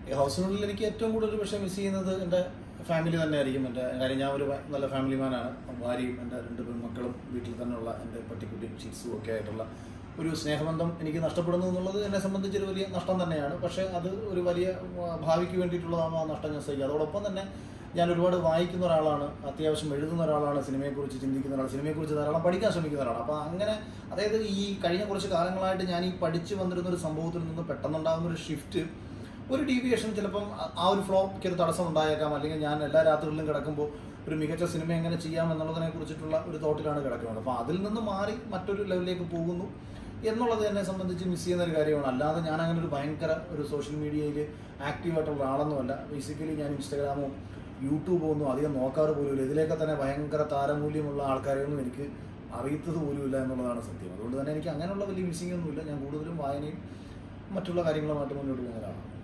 ഈ ഹൗസിനുള്ളിൽ എനിക്ക് ഏറ്റവും കൂടുതൽ പക്ഷേ മിസ് ചെയ്യുന്നത് എൻ്റെ ഫാമിലി തന്നെയായിരിക്കും എൻ്റെ കാര്യം ഞാൻ ഒരു ഭ- നല്ല ഫാമിലി മാനാണ് ഭാര്യയും എൻ്റെ രണ്ട് പെൺമക്കളും വീട്ടിൽ തന്നെയുള്ള എൻ്റെ പട്ടിക്കുട്ടി ഷിറ്റ്സും ഒക്കെ ആയിട്ടുള്ള ഒരു സ്നേഹബന്ധം എനിക്ക് നഷ്ടപ്പെടുന്നു എന്നുള്ളത് എന്നെ സംബന്ധിച്ച് ഒരു വലിയ നഷ്ടം തന്നെയാണ് പക്ഷേ അത് ഒരു വലിയ ആ, ഭാവിക്ക് വേണ്ടിയിട്ടുള്ളതാണ് ആ നഷ്ടം ഞാൻ സഹിക്കുക അതോടൊപ്പം തന്നെ ഞാൻ ഒരുപാട് വായിക്കുന്ന ഒരാളാണ് അത്യാവശ്യം എഴുതുന്ന ഒരാളാണ് സിനിമയെക്കുറിച്ച് ചിന്തിക്കുന്ന ഒരാൾ സിനിമയെക്കുറിച്ച് ധാരാളം പഠിക്കാൻ ശ്രമിക്കുന്ന ഒരാളാണ് അപ്പോൾ അങ്ങനെ അതായത് ഈ കഴിഞ്ഞ കുറച്ച് കാലങ്ങളായിട്ട് ഞാൻ ഈ പഠിച്ചു വന്നിരുന്ന ഒരു സംഭവത്തിൽ നിന്ന് പെട്ടെന്നുണ്ടാകുന്ന ഒരു ഷിഫ്റ്റ് ഒരു ഡീവിയേഷൻ ചിലപ്പം ആ- ആ ഒരു ഫ്ലോക്ക് ഒരു തടസ്സം ഉണ്ടായേക്കാം അല്ലെങ്കിൽ ഞാൻ എല്ലാ രാത്രികളിലും കിടക്കുമ്പോൾ ഒരു മികച്ച സിനിമ എങ്ങനെ ചെയ്യാം എന്നുള്ളതിനെ കുറിച്ചിട്ടുള്ള ഒരു തോട്ടിലാണ് കിടക്കുന്നത് അപ്പോൾ അതിൽ നിന്ന് മാറി മറ്റൊരു ലെവലിലേക്ക് പോകുന്നു എന്നുള്ളത് എന്നെ സംബന്ധിച്ച് മിസ് ചെയ്യുന്ന ഒരു കാര്യമാണ് അല്ലാതെ ഞാൻ അങ്ങനെ ഒരു ഭയങ്കര ഒരു സോഷ്യൽ മീഡിയയിൽ ആക്റ്റീവായിട്ടുള്ള ആളൊന്നുമല്ല ബേസിക്കലി ഞാൻ ഇൻസ്റ്റാഗ്രാമോ യൂട്യൂബോ ഒന്നും അധികം നോക്കാറ് പോലുമില്ല ഇതിലേക്ക് തന്നെ ഭയങ്കര താരമൂല്യമുള്ള ആൾക്കാരെയൊന്നും എനിക്ക് അറിയത്തത് പോലുമില്ല എന്നുള്ളതാണ് സത്യം അതുകൊണ്ട് തന്നെ എനിക്ക് അങ്ങനെയുള്ള വലിയ മിസ്സിംഗ് ഒന്നുമില്ല ഞാൻ കൂടുതലും വായനയും മറ്റുള്ള കാര്യങ്ങളുമായിട്ട് മുന്നോട്ട് പോകുന്ന ഒരാളാണ്